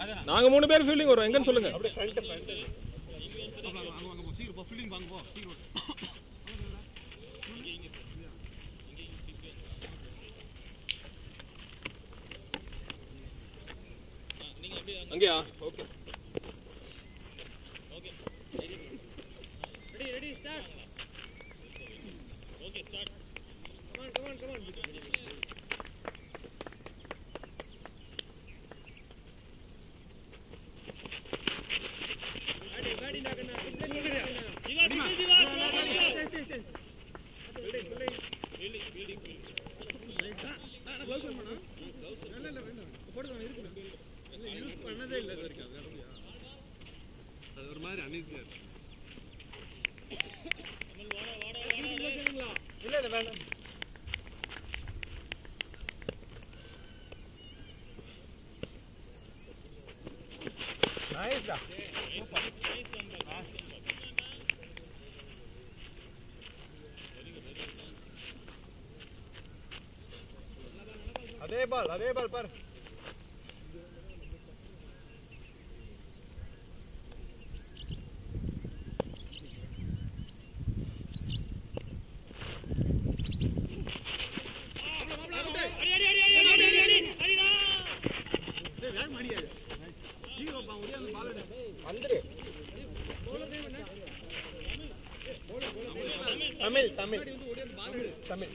நாங்க மூணு பேர் ஃபீல்டிங் வரோம் எங்கன்னு சொல்லுங்க அங்கேயா ஓகே அதே பால் அதே பால் பாரு வந்துரு தமிழ் தமிழ் தமிழ்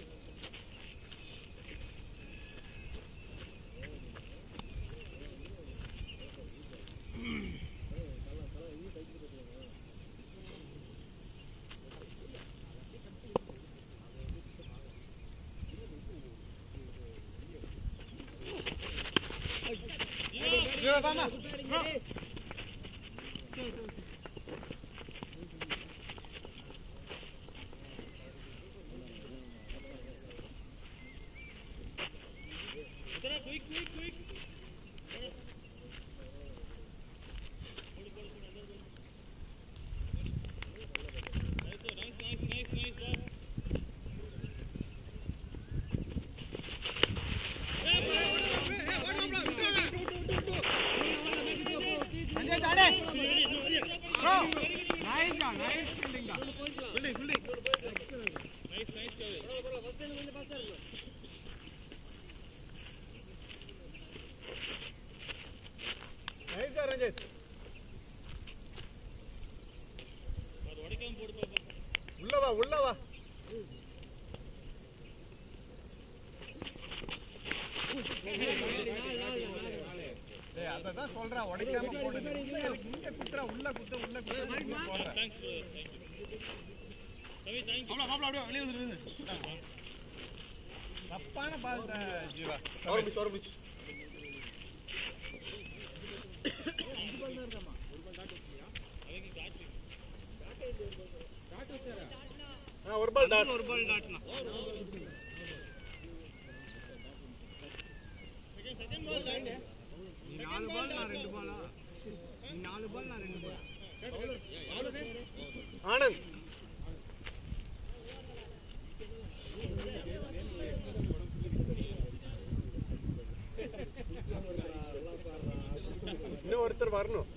நைஸ் ரஞ்சித் உள்ள வா உள்ள வா டேய் அதான் சொல்றேன் உடைக்காம போடு இங்க குத்துறா உள்ள குத்து உள்ள குத்து போடுறேன் தப்பான பால் ஜீவா ஆரம்பிச்சு ஆரம்பிச்சு ஒரு பால் டாட் ஒரு பால் டாட்னா நாலு பால் நான் ரெண்டு பாலா நாலு பால் நான் ரெண்டு பால் ஆனந்த் இன்னும் ஒருத்தர் வரணும்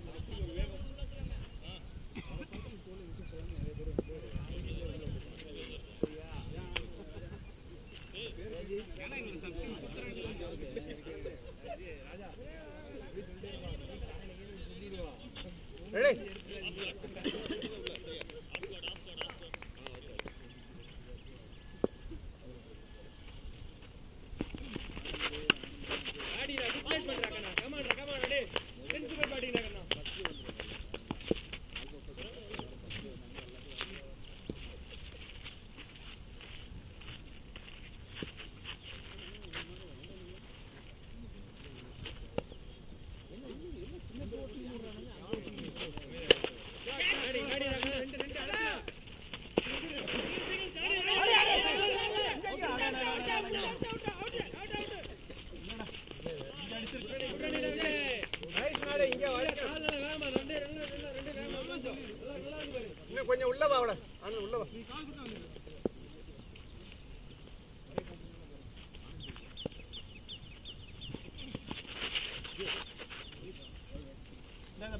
ரெடி நைஸ் நாடு இங்க வரைக்கும் இன்னும் கொஞ்சம் உள்ள வா அவள ஆனந்த் உள்ள வா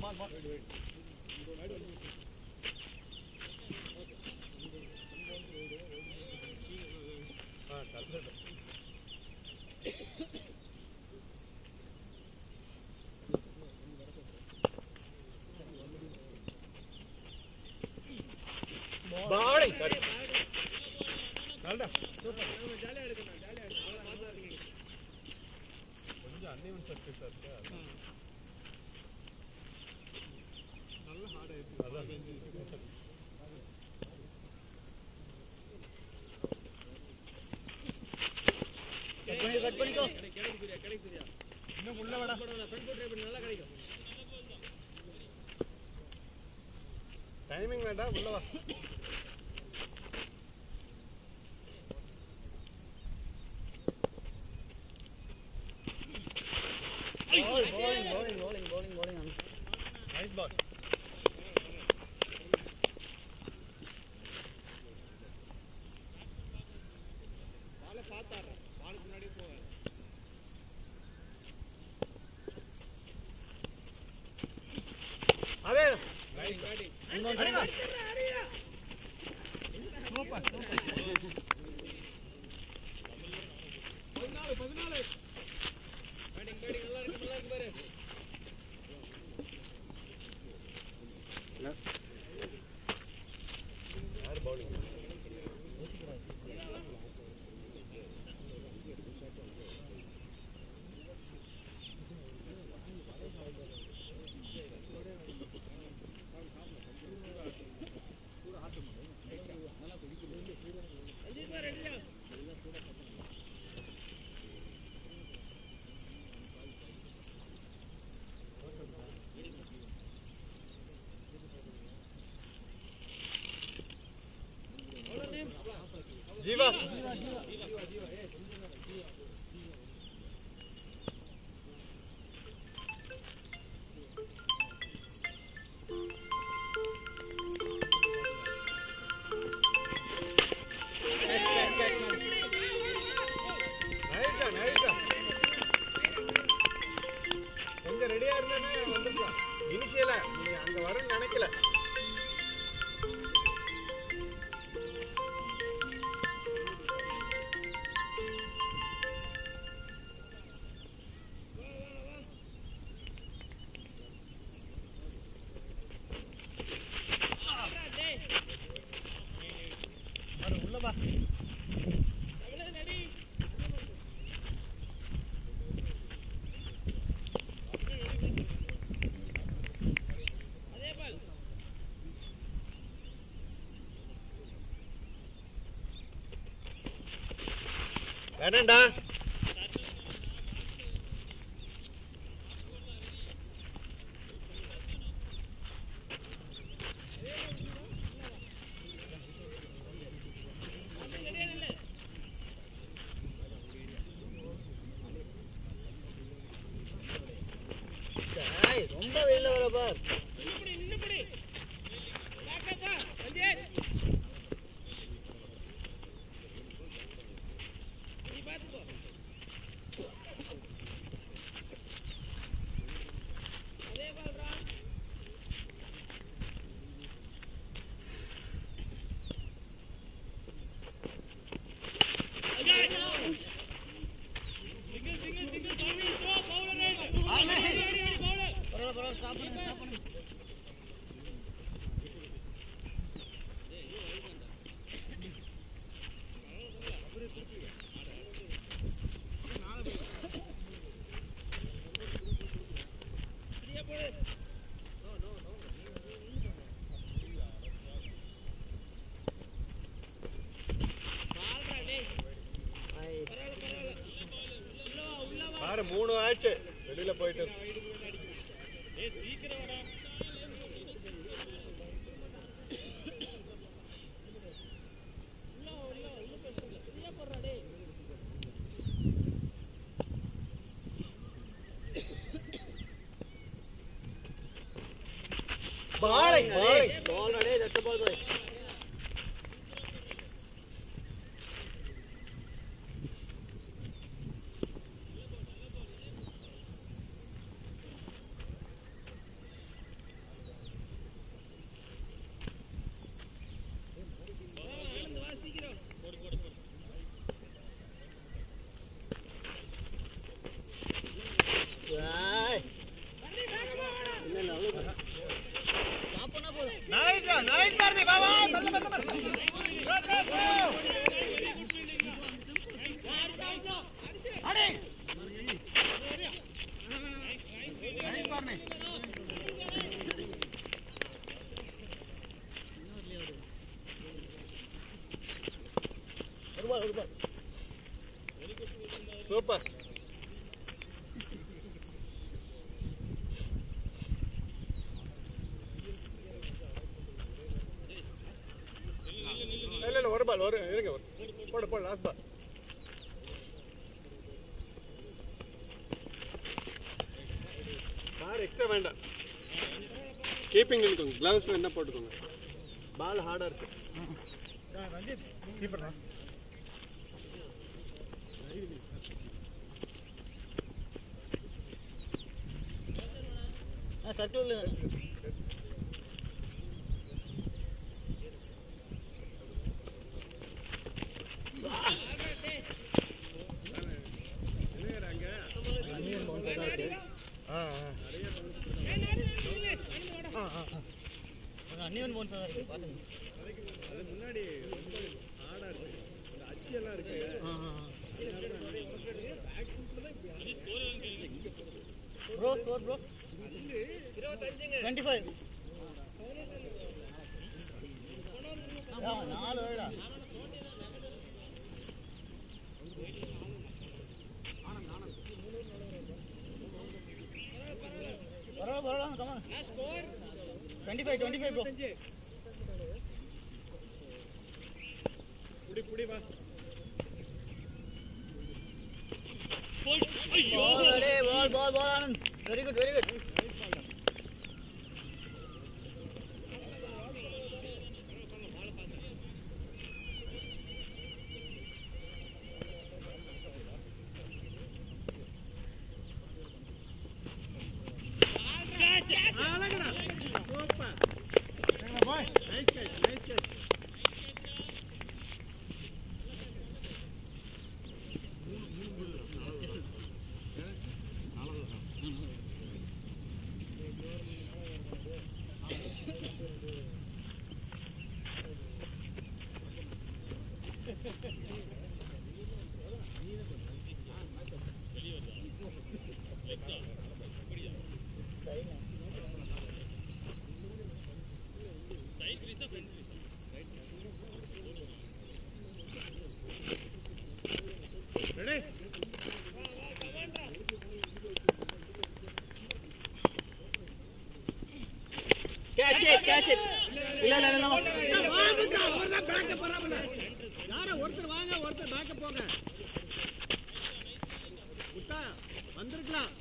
பாலிங் சரி நல்லடா கொஞ்சம் அன்னிவன் சர்ஃபேஸா இருக்கு நல்ல ஹார்ட் ஆயிடுச்சு அதான் இன்னும் உள்ள வாடா டைமிங் வேண்டாம் உள்ள வா நைஸ் பால் அதே சூப்பர் யார் பவுலிங் ஜீவா நைஸ்டா நைஸ்டா கொஞ்சம் ரெடியா இருந்தேன்னா வந்துருக்கலாம் இனிஷியலா நீ அங்க வரும்னு நினைக்கல வேணாண்டா ரொம்ப வெளியில வர பார் பாரு மூணு ஆச்சு வெளியில போயிட்டு பாலிங் பாலிங் Ball ready, that's the ball boy. பால் ஒரு பால் சூப்பர் இல்ல இல்ல ஒரு பால் ஒரு இருங்க ஒரு போடு போடு லாஸ்ட் பால் பார் எக்ஸ்ட்ரா வேண்டாம் கீப்பிங் இருக்கோங்க கிளவுஸ் என்ன போட்டுக்கோங்க பால் ஹார்டா இருக்கு ரஞ்சித் கீப்பர் ஆ சர்க்கிள் அன்னியன் போன்ஸ் தான் இருக்கு பாருங்க அது முன்னாடி ரொம்ப ஹார்டா இருக்கு இந்த அச்சு எல்லாம் இருக்கு bro score bro twenty five நாலு வேடா பரவாயில்ல பரவாயில்ல கமா twenty five twenty five bro புடி புடி வா ball ball ball Anand very good very good super boy nice catch nice catch ready catch it catch it இல்ல இல்ல இல்ல யாரோ ஒருத்தர் வாங்க ஒருத்தர் பேக்கப் போங்க முட்டா வந்திருக்கலாம்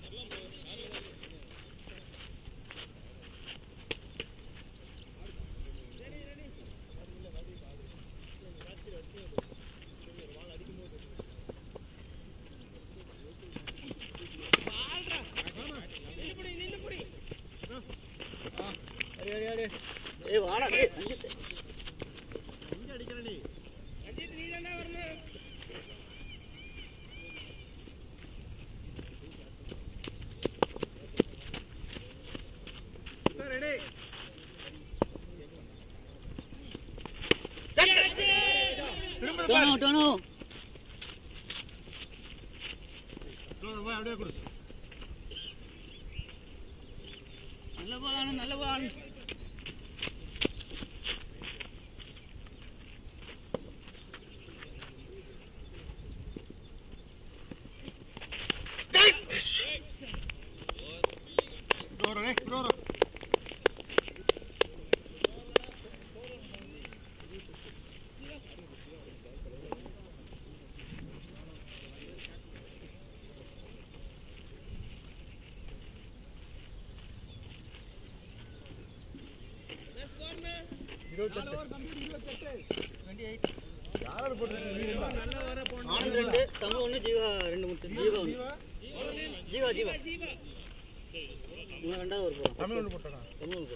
அடி அடி அடி ஏய் வாடா டேய் சஞ்சித் எங்க அடிக்கிற நீ ரெடி டோனோ டோனோ அப்படியே கொடு நல்ல பால் ஆனந்த் நல்ல பால் ஆனந்த் டோரோ ரே டோரோ ஆனந்த் ரெண்டு தம்பு ஒன்று ஜீவா ரெண்டு முட்டு ஜீவா ஒன்று ஜீவா ஜீவா இவன் ரெண்டாவது ஒரு போகிறான் தமிழ் ஒன்று போட்டா தமிழ் ஒன்று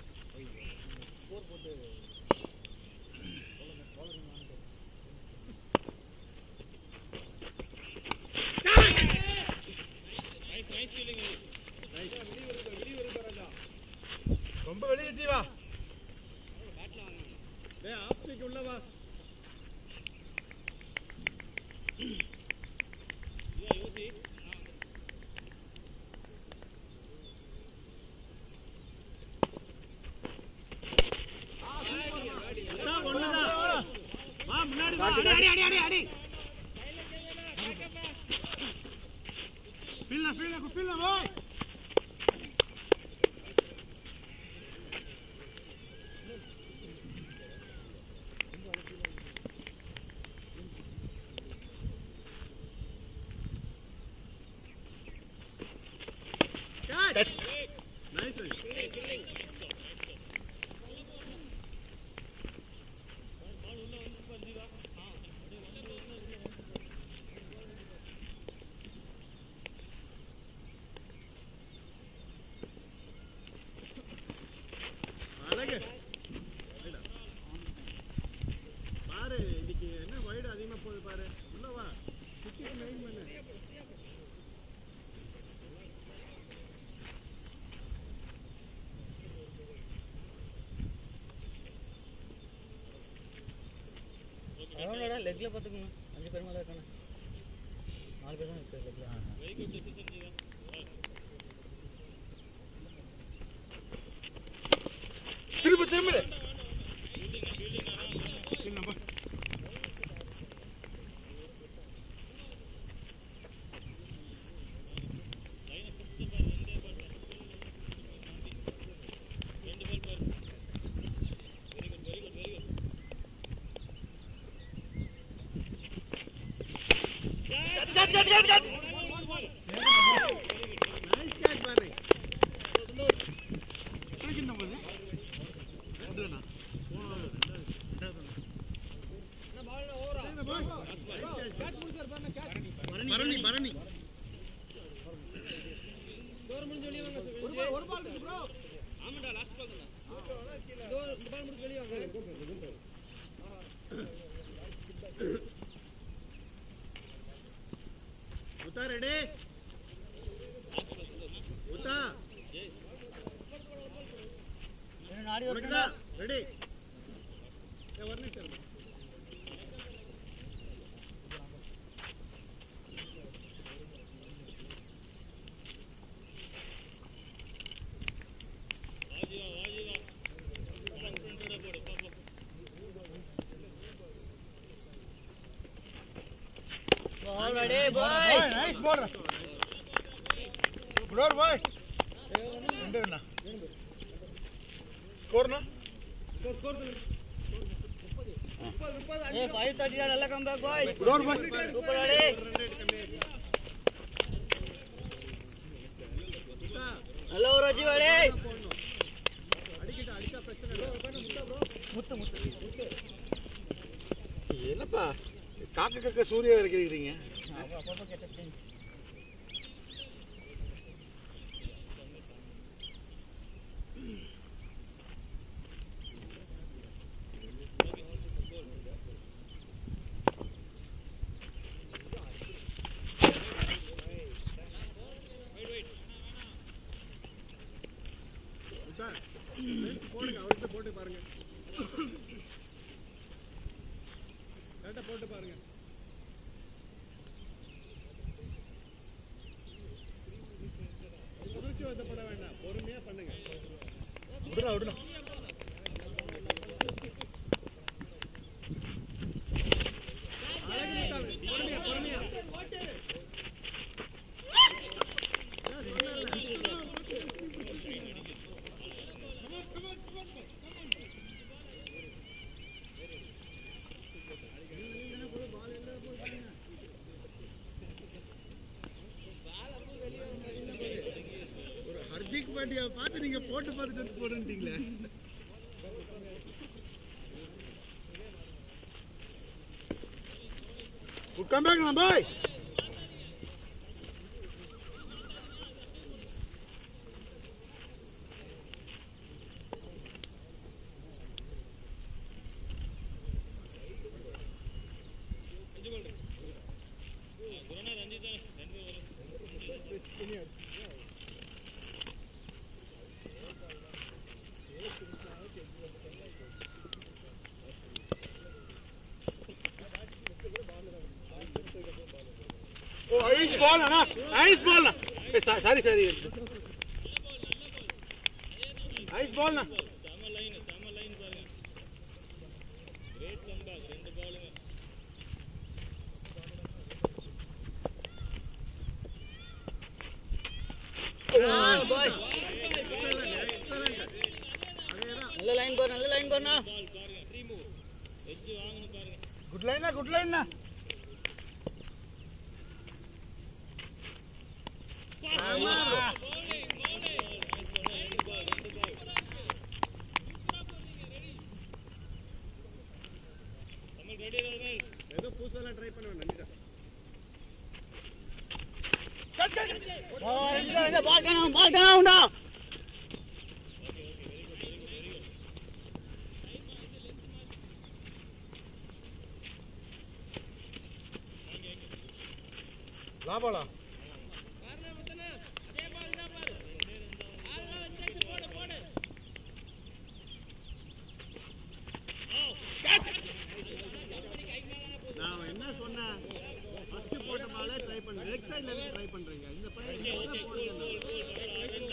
ரொம்ப வெளியே ஜீவா டேய் ஆப்டிக்கு உள்ள வா அதான் ஒண்ணுதான். வா, முன்னாடி வா. அடி, அடி, அடி, அடி, அடி. நைஸ் அழகு பாரு இன்னைக்கு என்ன வைடு அதிகமா போகுது பாரு உள்ள வா சுத்திட்டு மெயின் பண்ணு அவனோட லெக்ல பார்த்துக்கோங்க அஞ்சு பேர் மேலே இருக்கானே நாலு பேர் தான் இருக்கு லெக்ல திரும்ப திரும்ப நைஸ் கேட்ச் பாரு பரணி பரணி உத்தா ரெடி உத்தா இன்னும் நாடி உனக்குதா ரெடி ஒரு நிமிஷம் இருமா. Already boy nice ball good over boy ரெண்டு ரன்னா ஸ்கோர்னா ஏ ஃபைவ் தேர்ட்டி நல்ல comeback boy good over boy super அடி நல்ல ஒரு அஜி வாடி அடிக்கிட்ட அடிச்சா பிரச்சனை இல்லை என்னப்பா காக்க கக்க சூர்யா இருக்கிறீங்க சார் போடுங்க அவர்கிட்ட போட்டு பாருங்க கரெக்டாக போட்டு பாருங்க உணர்ச்சி வசப்பட வேண்டாம் பொறுமையா பண்ணுங்க விடுடா விடுடா அழகு முட்டாள். பொறுமையா பொறுமையா ஒரு ஹர்திக் பாண்டியாவை பார்த்து நீங்க போட்டு பார்த்துட்டு வந்து போடுன்றீங்களே கம் பேக் நான் பாய் ஓ ஐஸ் பால் அண்ணா ice ball sorry sorry ice ball அண்ணா பாய் நல்ல லைன் போர் நல்ல லைன் போர்னா குட் லைனா குட் லைனா Ball down, down. லாபாலா நான் என்ன சொன்னேன் ஃபர்ஸ்ட் போட்ட பாலே ட்ரை பண்ணு லெக் சைடுல இருந்து ட்ரை பண்றீங்க இந்த பையன் இங்க வந்து போடுங்க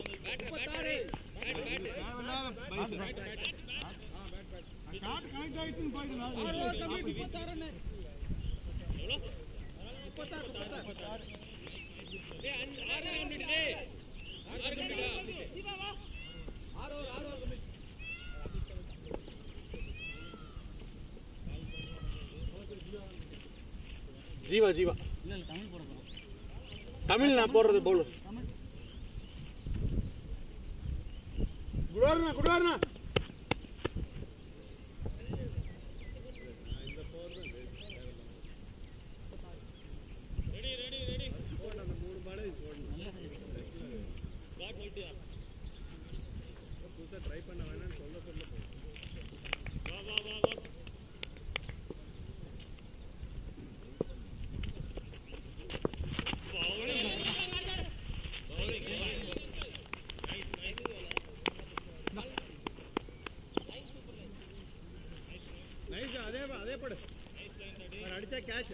ஜீவா ஜீவா இல்ல இல்ல தமிழ் போட போறோம் தமிழ் நான் போடுறது பவுலர் குடாருண்ணா குடாருண்ணா ட்ரை பண்ண வேணாம்னு சொல்ல சொல்ல நைஸ் அதே அதே படு அவர் அடிச்சா கேட்ச்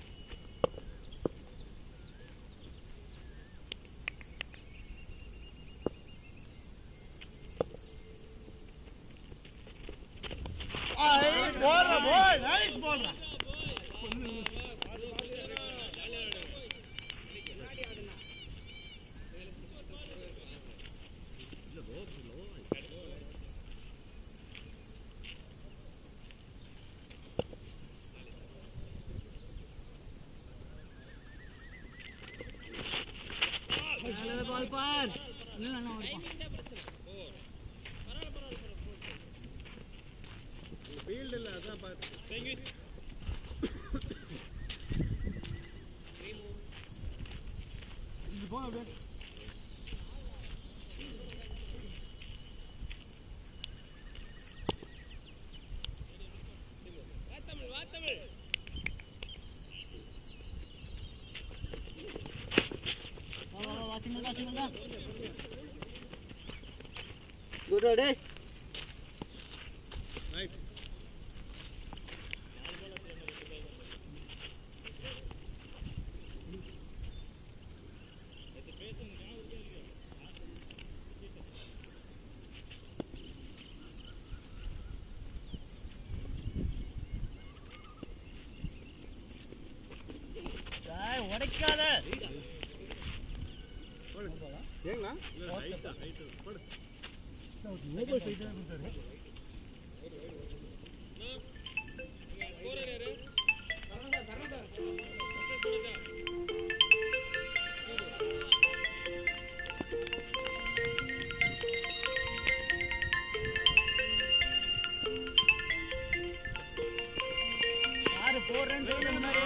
பால் பார் இல்ல இல்ல நான் ஓடிப்பான் ஃபீல்டு இல்லை அதான் பார்த்து வா வா வா சிங்கிள் தான் சிங்கிள் தான் Good, ready? நைஸ் டேய் உடைக்காத ஏங்களா யாரு போடுறேன்னு சொல்லு முன்னாடி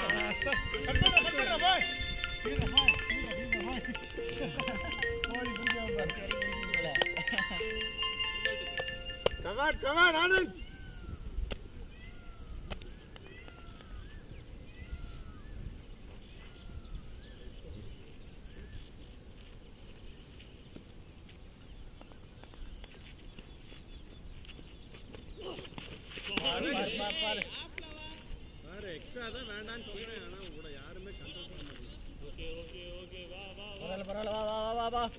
கமான் கமான் ஆனந்த் வேற எக்ஸ்ட்ரா தான் வேண்டாம்னு சொல்றேன் ஆனா கூட யாருமே கண்ட்ரோல் பண்ண முடியல பரவாயில்ல பரவாயில்ல வா வா வா வா வா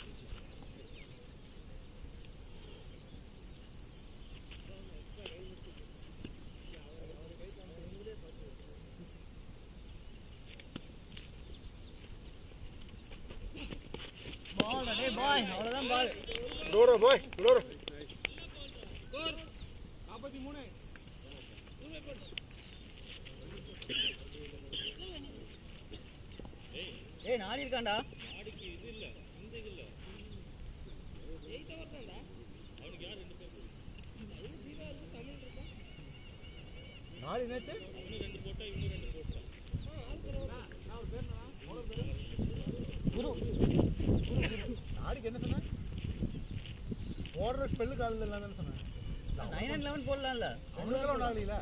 பால் டேய் பாய் அவ்வளவுதான் பால் டோரோ போய் டோரோ ஏய் நாடி இருக்கான்டா நாலு நேற்று குரு நாடி கார்த்திக் என்ன சொன்ன ஓடுற ஸ்பெல்லுக்கு ஆள் இல்லைன்னு சொன்னேன் நைன் அண்ட் லெவன் போடலாம்ல அவனுக்கெல்லாம் ஒன்றும் ஆகலையில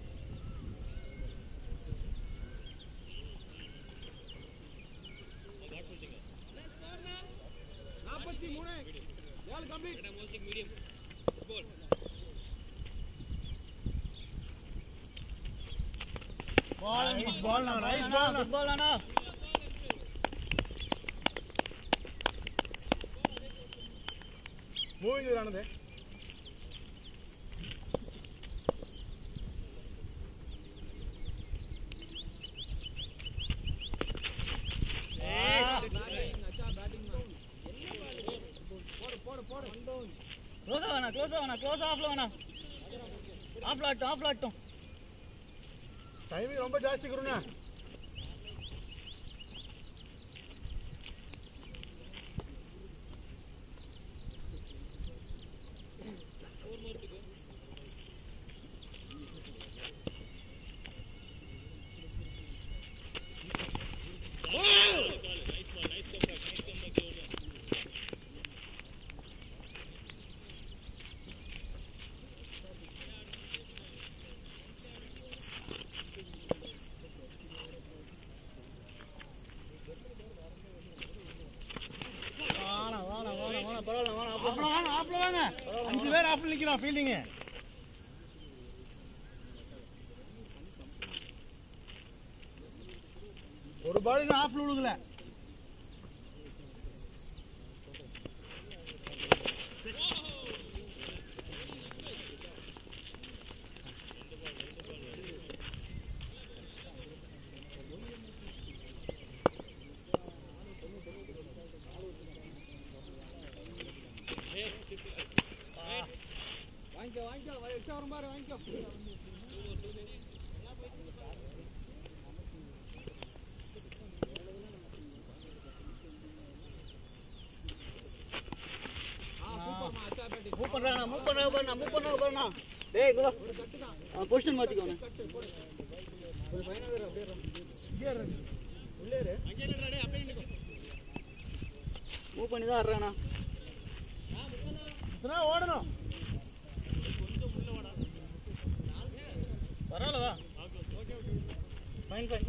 ball nice ball nice ball football அண்ணா மூவிங் ஆனது க்ளோஸா வேணா க்ளோஸா வேணா க்ளோஸ் ஆஃப்ல வேணா ஆஃப்ல ஆட்டும் ஆஃப்ல ஆட்டும் டைமிங் ரொம்ப ಜಾಸ್ತಿ குருண்ணா வாணா வாணா வாணா வாணா பரவாயில்ல வாணா ஆஃப்ல வாங்க ஆஃப்ல வாங்க அஞ்சு பேர் ஆஃப்ல நிக்கிறோம் ஃபீல்டிங் ஒரு பால் இன்னும் ஆஃப்ல விழுகல மூவ் பண்றானா மூவ் பண்றா பாருண்ணா மூவ் பண்றா பாருண்ணா டேய் கோ பொசிஷன் மாத்திக்கோங்க மூவ் பண்ணி தான் ஆடுறானா இத்தனை ஓடணும் பரவாயில்ல வா fine fine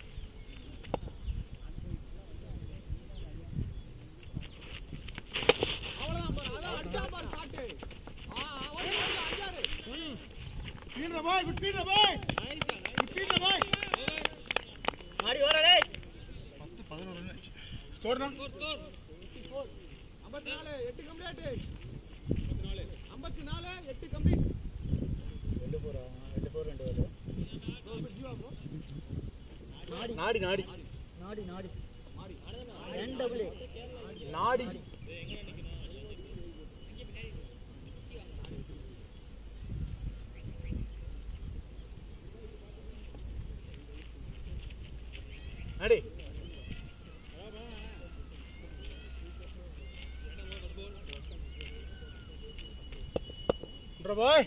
fielder boy good fielder boy good fielder boy மாடி வாடா டேய் 10 11 ரன் ஸ்கோர் தான் ரெண்டு போறா ரெண்டு போர் ரெண்டு வேலை நாடி நாடி நாடி நாடி என் டபுள் நாடி நடி பாய்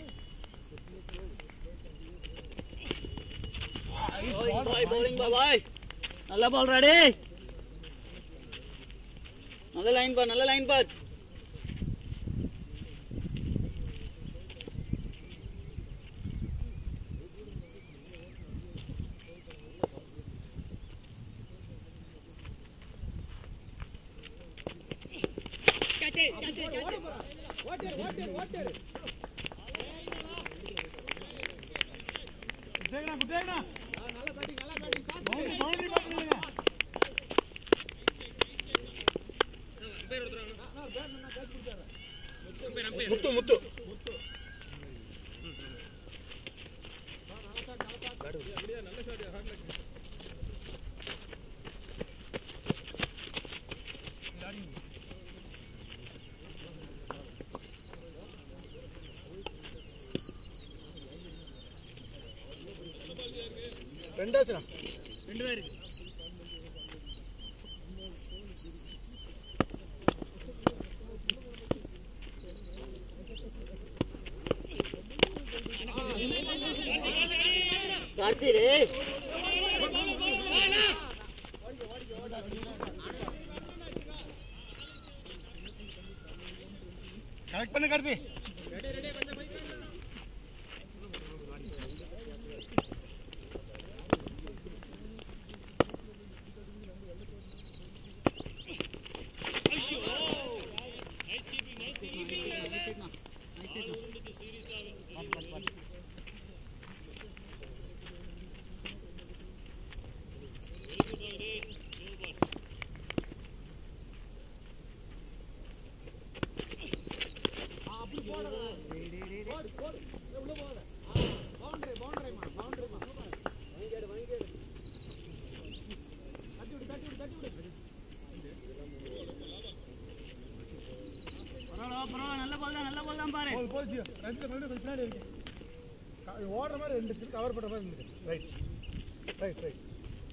பாய் bowling பா பாய் நல்ல பால் ரெடி நல்ல லைன் பார் நல்ல லைன் பார் குட்டேங்கண்ணா குட்டேங்கண்ணா பவுண்டரி பவுண்டரி பார்த்துருங்க முத்து முத்து ரெண்டாச்சுண்ணா ரெண்டு பேரு கார்த்தி ரே கனெக்ட் பண்ணு கார்த்தி பரவாயில்ல பரவாயில்ல நல்ல பால் தான் நல்ல பால் தான் பாரு போது போது ரெண்டு ரெண்டு கொஞ்சம் பின்னாடி இருக்கு க- ஓடுற மாதிரி ரெண்டு கவர் பண்ற மாதிரி இருந்துச்சு ரைட் ரைட் ரைட்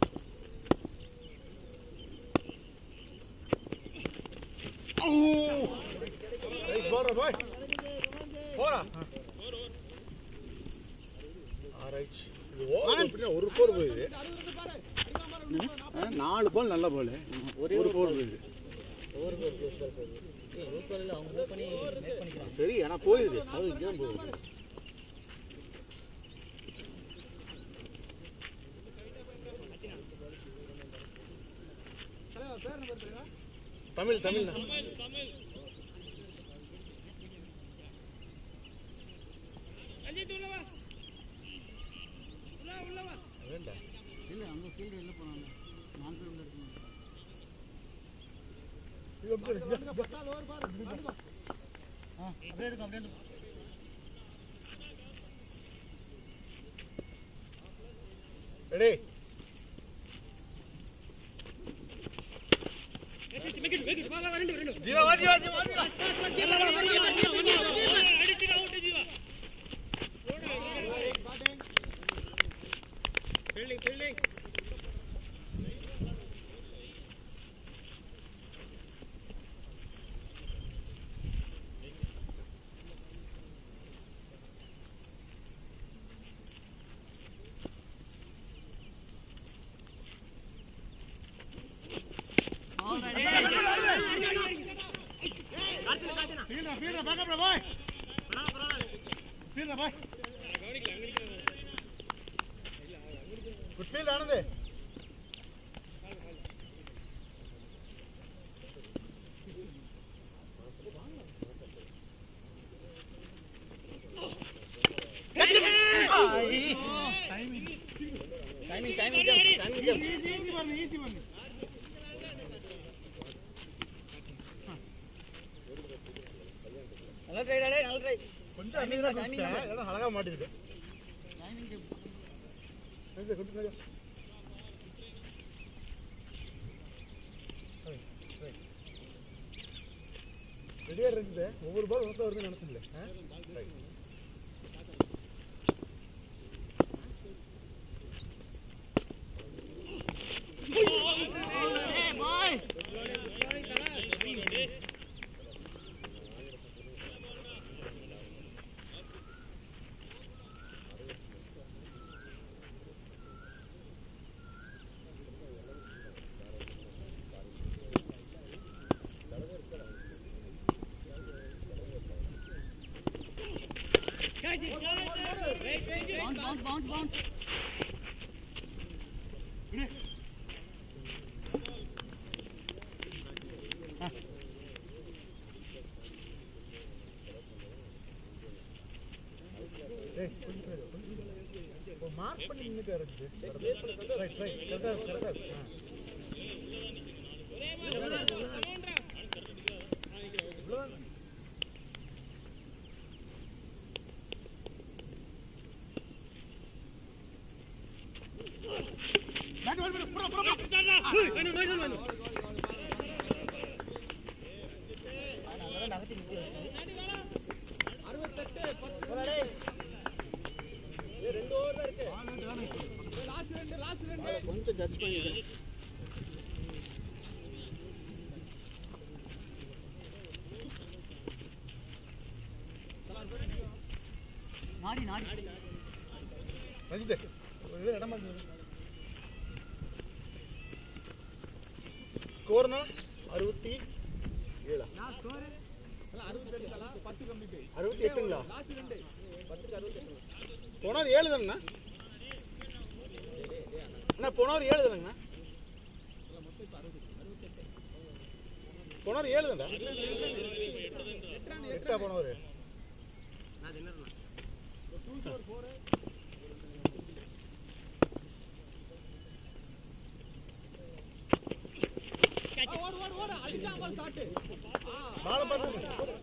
ரைட் போடுற போய் போடா ரைட் இது ஓவர் அப்படின்னா ஒரு ஃபோர் போகுது ஆ, நாலு பால் நல்ல பால் ஒரே ஒரு ஃபோர் போகுது ஓவர் கோல் க்ளோஸ் பால் போகுது ஏய் க்ளோஸ் பால் அவங்க மூவ் பண்ணி மேக் பண்ணிக்கலாம் சரி ஆனா போயிருது அது இங்கே தான் போகுது தமிழ் தமிழ் வேண்டாம் இல்ல அங்க ஃபீல்டு வெளில போனாங்க நாலு பேர் உள்ள இருக்காங்க ஆ அப்படியே இருக்கும் அப்படியே இருக்கும் ரெடி ஜீவா வா ஜீவா ஜீவா ஃபீல்டா ஃபீல்டா பேக்கப்ல போய் ஃபீல்டா போய் குட் ஃபீல்ட் ஆனது timing timing jump timing jump easy easy பண்ணு ஈஸி பண்ணு நல்ல ட்ரை டே நல்ல ட்ரை கொஞ்சம் அன்னைக்கு தான் குடிச்சிட்டேன் ஏதோ அழகா மாட்டிருக்கு டைமிங் ஜம்ப் கொஞ்சம் கொஞ்சம் ரெடியா இருக்குது ஒவ்வொரு பால் மொத்தம் வருதுன்னு நினைச்சில்ல bounce bounce bounce bounce mark பண்ணி நின்னுட்டு இருக்குது ரைட் ரைட் கரெக்டா கரெக்டா அதனால நகர்த்தி நிறுத்தி வச்சேன். கொஞ்சம் ஜட்ஜ் பண்ணிடுறேன் நாடி நாடி ரஜித் ஒரு இது இடமா ஸ்கோர்னா அறுபத்தி ஏழா அறுபத்தி எட்டுங்களா போனவர் ஏழு தானேண்ணா அண்ணா போனவர் ஏழு தானேங்கண்ணா போனவர் ஏழு தானே எட்டா போனவர் பால பார்த்து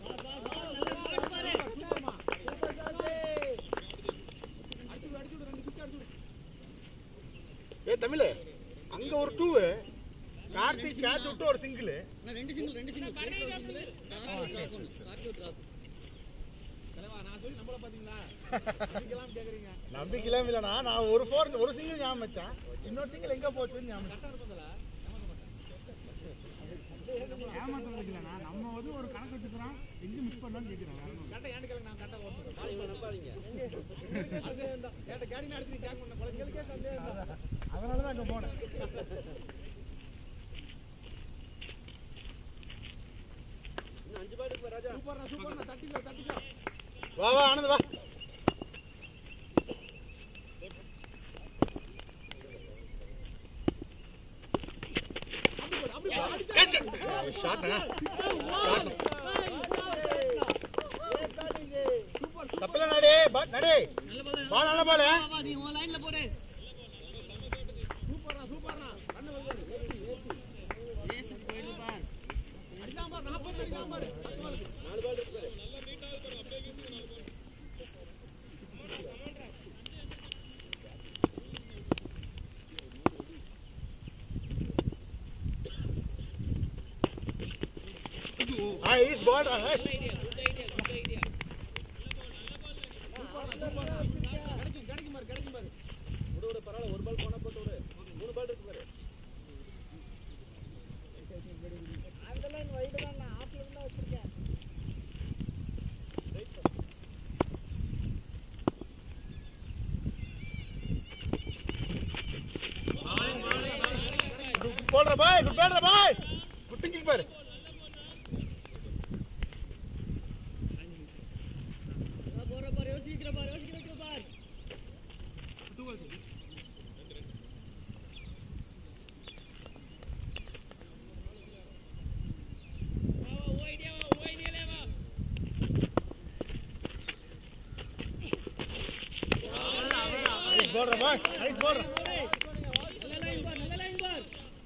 ஏ தமிழ் அங்க ஒரு டூ கார்த்திக் கேட்ச் விட்டு ஒரு சிங்கிள் நான் ரெண்டு சிங்கிள் ரெண்டு சிங்கிள் கார்த்தி ஒரு drop. நம்பிக்கைலாம் இல்லைண்ணா நான் ஒரு ஃபோர் ஒரு சிங்கிள் ஞாபகம் வச்சேன் இன்னொரு சிங்கிள் எங்க போச்சுன்னு ஞாபகம் ஏமாத்தம் இல்லைண்ணா நம்ம வந்து ஒரு கணக்கு வச்சுக்கிறோம் எங்க மிஸ் பண்ணலாம்னு கேட்கிறோம் அதனால தான் அங்க போனேன் வா வா ஆனந்த் வா ஷாட்னா தப்பில்ல நடி பா- நடி பால் நல்ல பால் வா, வா, நீ உன் லைன்ல போடு ஏசுக்கு போயிடு பார். Ah, he's ball. Right. போடுற பாய் குட் பேடுற பாய் குட் திங்கிங் பாரு வா, போற பார், யோசிக்கிற பார், யோசிக்க வைக்கிற பார். நைஸ் போடுற பாய் நைஸ் போடுற நல்ல லைன் பார், நல்ல லைன் பார்.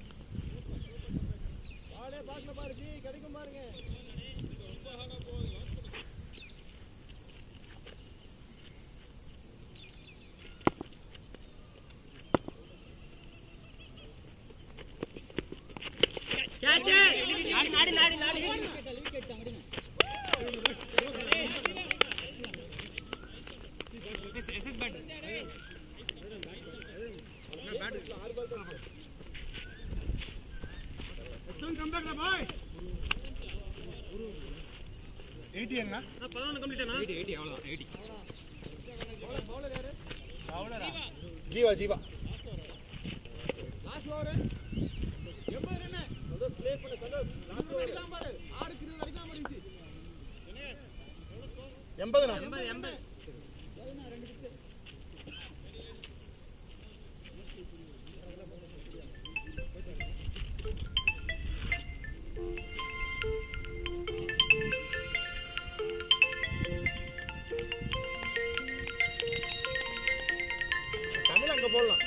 எக்ஸலன்ட் கம்பேக் பாய் 80 என்ன ஜீவா ஜீவா எண்பதுண்ணா தமிழ் அங்க போடலாம்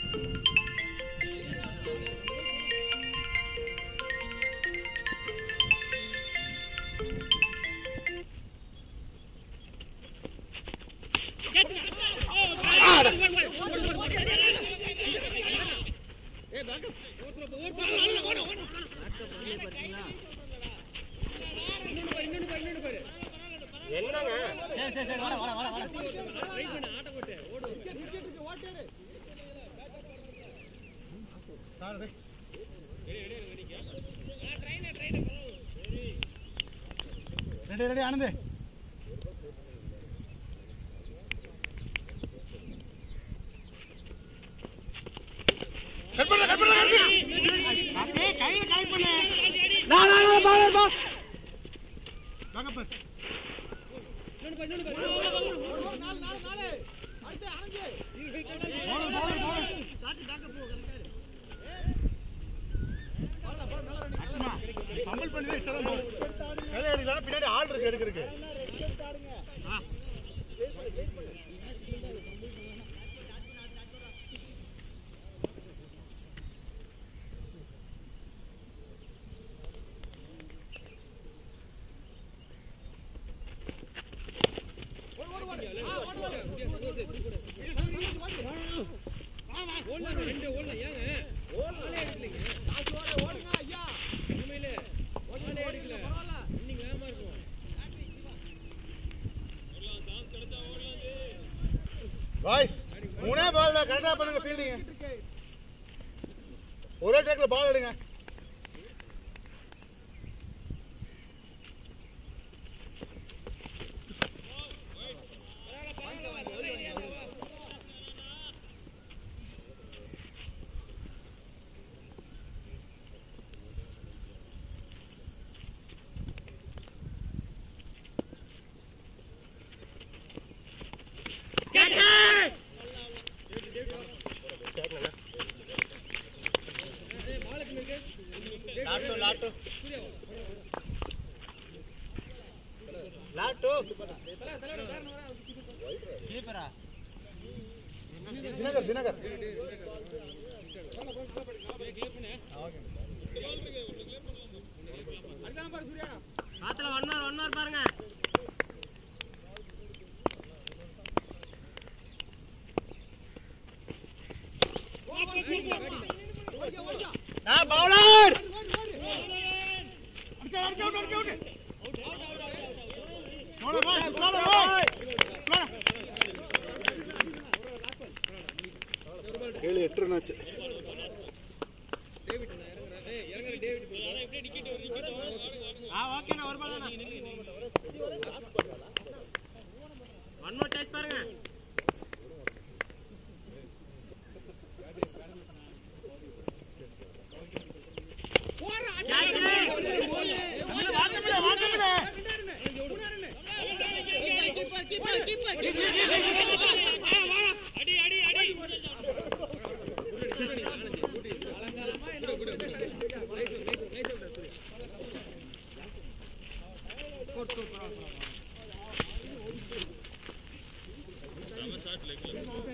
சரி, சரி, சரி, வாடா, வாடா, வாடா, வாடா. ரெடி ரெடி ஆனந்த் கட் பண்ணு கட் பண்ணு அப்படியே கையில கனெக்ட் பண்ணு நான் நான் பாலர் பா பேக்கப் ஃபம்பிள் பண்ணி தான் இஷ்டம் தான் கையில அடிக்கலாம் பின்னாடி ஆள் இருக்கு எடுக்கிறதுக்கு பாய்ஸ் மூணே பால் தான் கரெக்டா பண்ணுங்க ஃபீல்டிங் ஒரே டேக்ல பால் எடுங்க லாட்டு லாட்டு லாட்டு கீப்பரா தினகர் தினகர் ஆத்துல ஒன் மார் ஒன் மார் பாருங்க நான் பவுலர் ஏழு எட்டு ரன் ஆச்சு ஆ ஓகேண்ணா ஒரு பால் தானே ஒன் மோர் டேஸ்ட் பாருங்க செம ஷாட் லெக்ல